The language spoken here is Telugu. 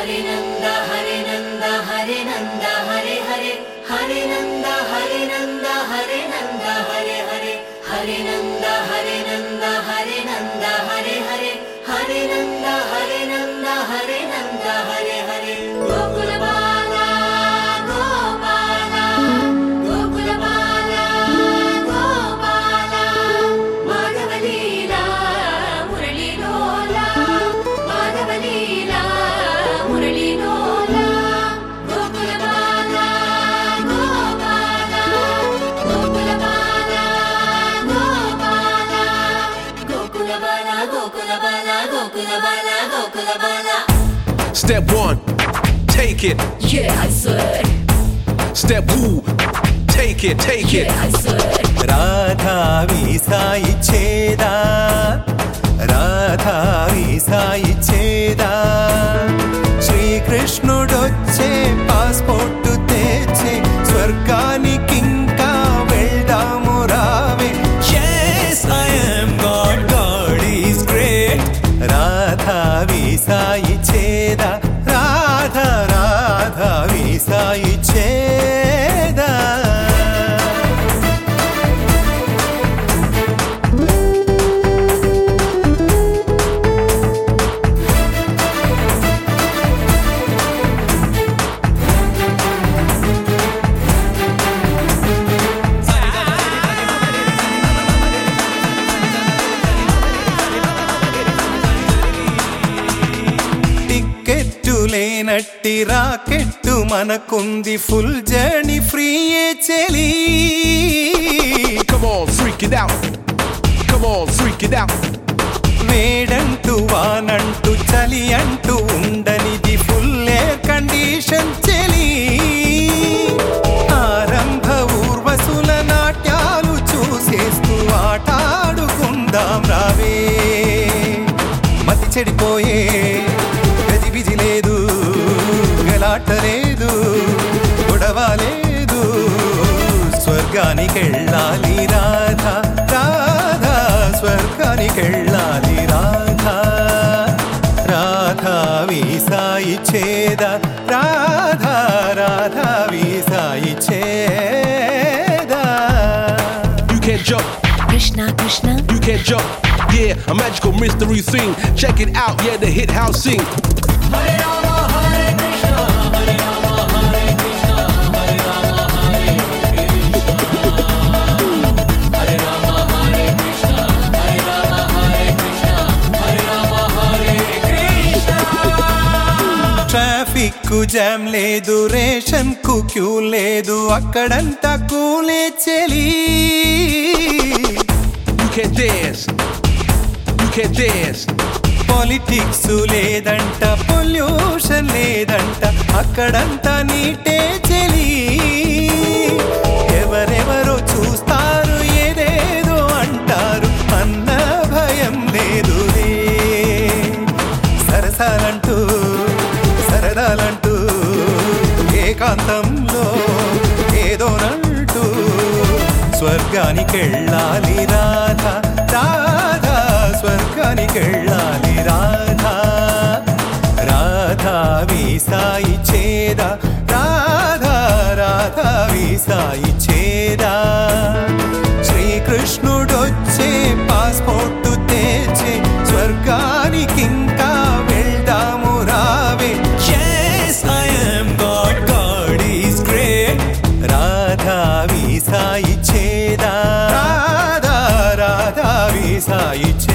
హరి నంద హరి నంద హరి నంద హరి హరి హరి నంద హరి నంద హరి నంద హరి హరి హరి నంద హరి నంద హరి నంద హరి హరి హరి నంద హరి నంద హరి నంద హరి హరి గోకుల బాల గోపాల గోకుల బాల గోపాల మాధవ లీలా మురళీ లోలా మాధవ లీలా మురళీ లోలా Gokula Bala Gopala Gokula Bala Gopala Gokula Bala Gokula Bala Gokula Bala Gokula Bala Step one, take it. Yeah, I swear. Step two, take it, take it. Yeah, I swear. Radha వీసాయి చేదా రాధా వీసాయి చేదా శ్రీకృష్ణుడొచ్చే పాస్పోర్ట్ తెచ్చే స్వర్గానికి ఇంకా వెళ్దాము రావే Yes, I am God, God is great. Radha వీసాయి చేదా రాధా రాధా వీసాయి చేదా టిక్కెట్టు లేనట్టి రాకెట్టు మనకుంది ఫుల్ జర్నీ ఫ్రీ చెలి Come on, freak it out. Come on, freak it out. వేడంటూ వానంటూ చలి అంటూ ఉండనిది ఫుల్ ఎయిర్ కండిషన్ చెలి ఆరంభ ఊర్వశుల నాట్యాలు చూసేస్తూ ఆటాడుకుందాం రావే మతి చెడిపోయే గజిబిజి లేదు గలాట లేదు గొడవ లేదు స్వర్గానికెళ్ళాలి రాధా రాధా స్వర్గానికెళ్ళాలి రాధా రాధా వీసాయి చేద రాధా రాధా వీసాయి చేదా You can't jump, Krishna, Krishna. you can't jump. Yeah, a magical mystery thing. Check it out, yeah, the hit house sing. Traffic jam లేదు రేషన్ కు క్యూ లేదు అక్కడంతా కూలే చెలి You can't dance, you can't dance. Politics లేదంట పొల్యూషన్ లేదంట అక్కడంతా నీటే చెలి ఎవరెవరో చూస్తారు ఏదేదో అంటారు అన్న భయం లేదు సరసాలంటూ సరదాలంటూ ఏకాంతంలో ఏదోనంటూ స్వర్గానికెళ్ళాలి రాధా రాధా స్వర్గానికెళ్ళాలి రాధా రాధా వీసాయి చేదా రాధా రాధా వీసాయి చేదా శ్రీకృష్ణుడొచ్చే పాస్పోర్ట్ తెచ్చే స్వర్గానికింకా వెళ్దాము రావే Yes, I am God, God is great. Radha వీసాయి చేదా రాధా రాధా వీసాయి చేదా